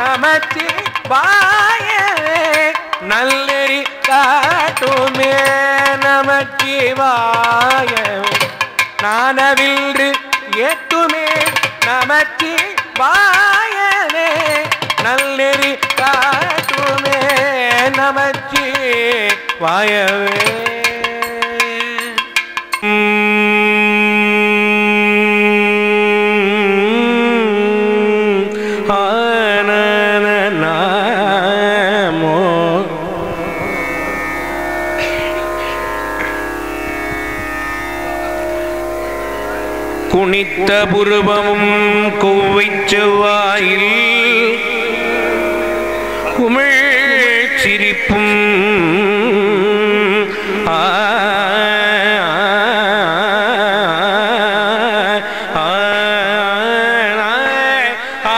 நமச்சி வாயவே நல்லெறி காட்டுமே நமச்சி வாயவே நானவில்று ஏத்துமே நமச்சி வாயவே நல்லெறி காட்டுமே நமச்சி வாயவே குனித்த புருவமும் கொவ்வை செவ்வாயில் குமிழ் சிரிப்பும் ஆ, ஆ, ஆ,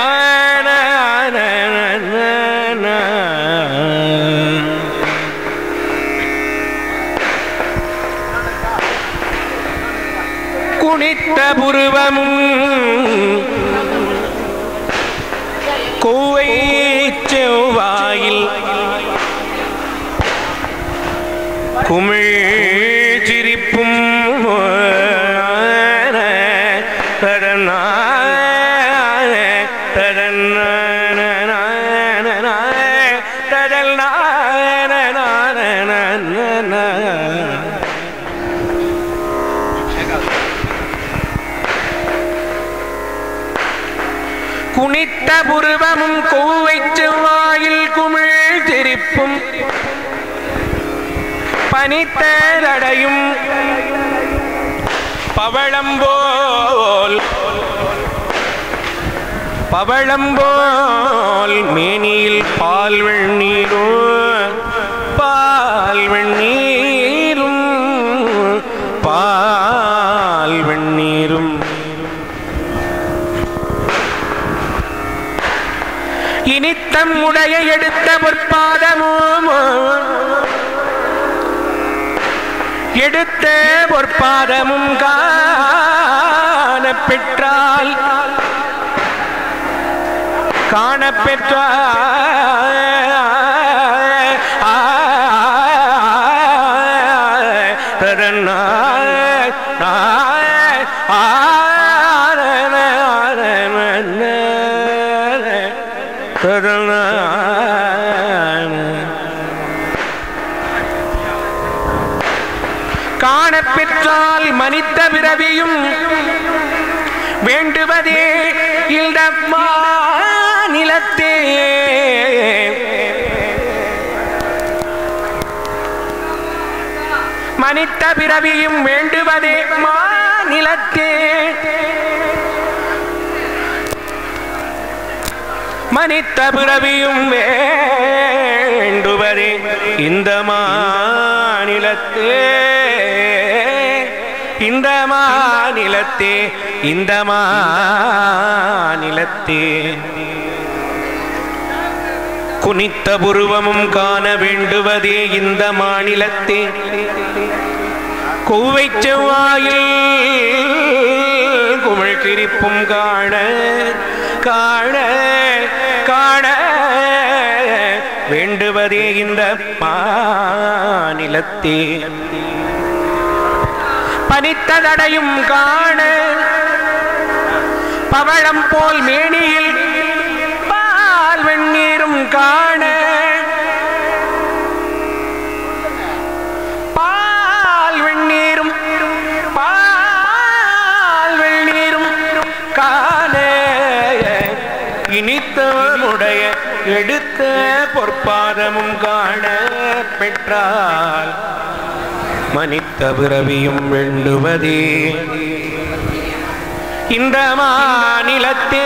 குனித்த புருவமும் கோவை செவ்வாயில் குமிழ் சிரிப்பும் தரனா குனித்த புருவமும் கோவை செவ்வாயில் குமிழ் சிரிப்பும் பனித்தரடையும் பவளம்போல் பவளம்போல் மேனியில் பால் வெண்ணீரோ பால் வெண்ணீரும் பால் வெண்ணீரும் இனித்தம் உடைய எடுத்த பொற்பாதமும் எடுத்த பொற்பாதமும் காண பெற்றால் காண பெற்றால் தரன்னா காண பெற்றால் மனித பிறவியும் வேண்டுவதே இந்த மாநிலத்தே மனித பிறவியும் வேண்டுவதே மாநிலத்தே மனித பிறவியும் வேண்டுவதே இந்த மாநிலத்தே இந்த மாநிலத்தே இந்த மாநிலத்தே குனித்த புருவமும் காண வேண்டுவதே இந்த மாநிலத்தே கொவ்வை செவ்வாயில் குமிழ் கிரிப்பும் காண காண காண வேண்டுவதே இந்த மாநிலத்தே பனித்ததடையும் காண பவழம் போல் மேனியில் பால் வெந்நீரும் காண பால் வெந்நீரும் பால் வெந்நீரும் காண இனித்தவனுடைய எடுத்த பொற்பாதமும் காண பெற்றால் மனித பிறவியும் வேண்டுவதே இந்த மாநிலத்தே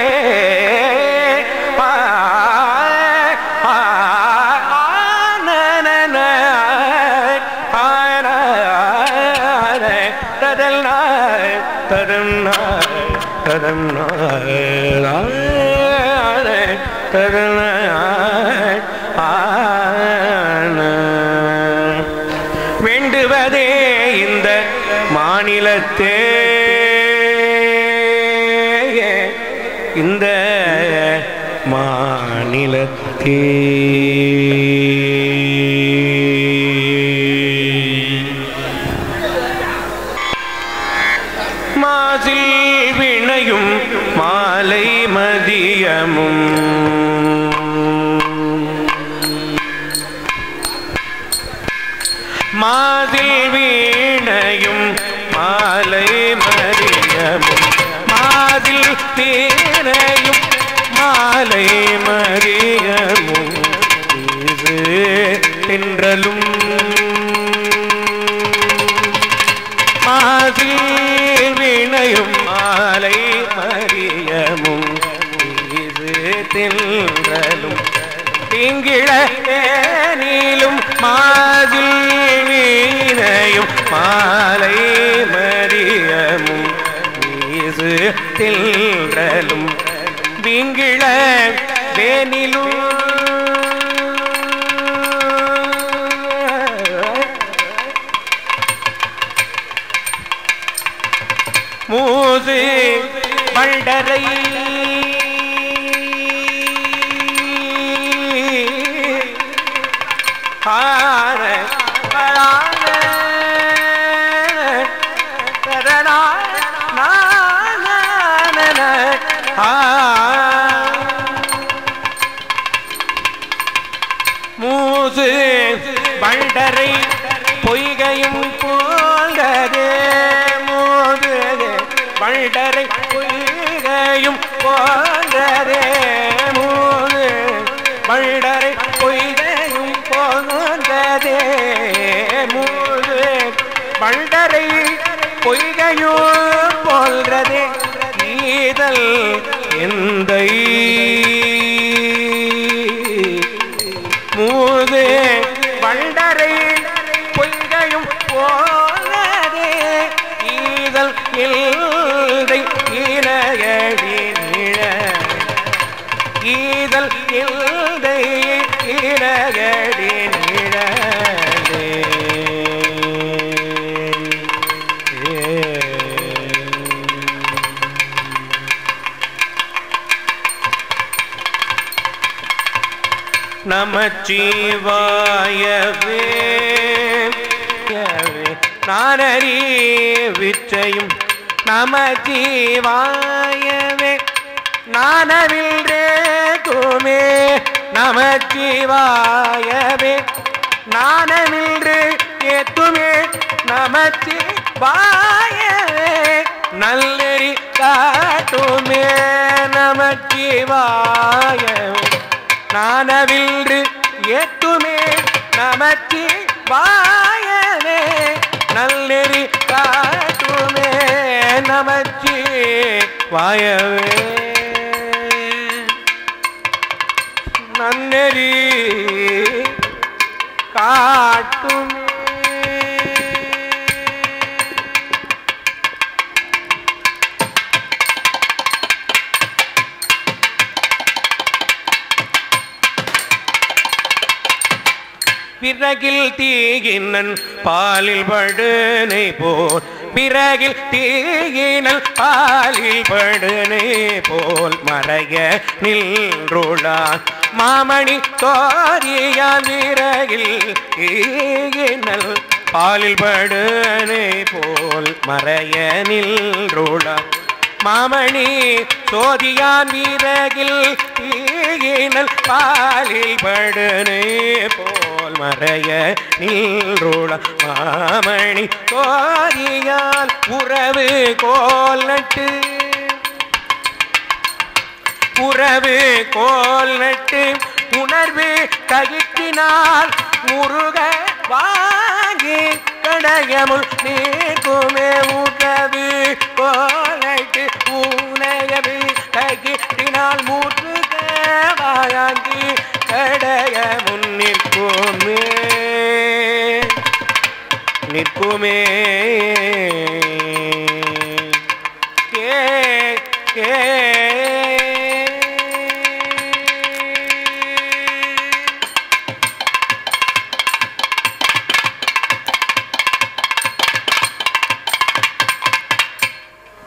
ஆ, ஆ, ஆ, ந, ந, ந, ஆ, ந, ந, ததல் ந, ததல் ந, ததல் ந, ஆ, ந, ததல் ந, ஆ, ந. வேண்டுவதே இந்த மாநிலத்தே இந்த மா மாநிலத்தே மாசில் வினையும் மாலை மதியமும் மாதில் வீணையும் மாலை மதியமும் மாதில் வீணையும் மாலை மதியமும் இது தின்றலும் மாதில் வீணையும் மாலை மதியமும் இது தின்றலும் திங்கிழ நீலும் மாதில் வீணையும் மாலை மரியமும் வீசு தின்றலும் விங்கிழ வேனிலும் மூது பண்டரை ஆர பரான தரணா நான ஆ மூசு பண்டரை பொய்கையும் போங்கதே மூது பண்டரை பொய்கையும் போங்கதே மூது பண்டரை பொய்கையும் போங்கதே மூது பண்டரை பொய்கையும் போல்றதே ஈதல் எந்தை மூது வண்டரை பொய்கையும் போனதே ஈதல் இல்லை இளையடி நிழ ஈதல் இல்லை இளையடி நிழலே நமச்சிவாயவே நானறி விச்சையும் நமச்சிவாயவே நானவில்ரே துமே நமச்சிவாயவே நானவில்று ஏத்துமே நமச்சி வாயவே நல்லெறி காட்டுமே நமச்சிவாயவே நானவில்று ஏத்துமே நமச்சி வாயவே நல்லெறி காட்டுமே நமச்சி வாயவே நன்னெறி காட்டுமே பிறகில் தீயினன் பாலில் படுனை போல் பிறகில் தீயினல் பாலில் படுனை போல் மறைய நின்றுளான் மாமணி தோரியான் விறகில் தீயினல் பாலில் படுனை போல் மறைய நின்றுளான் மாமணி சோதியான் வீரகில் தீயினல் பாலில் படுனே போல் மறைய நீரோட மாமணி சோதியால் உறவு கோல் நட்டு உறவு கோல் நட்டு உணர்வு ககிட்டினால் முருக வாங்கி கடையமுள் நீக்குமே உறவு கோலைட்டு உனையவு ககிட்டினால் முருக வாங்கி கடைய முன்னிற்குமே நிற்குமே ஏ ஏ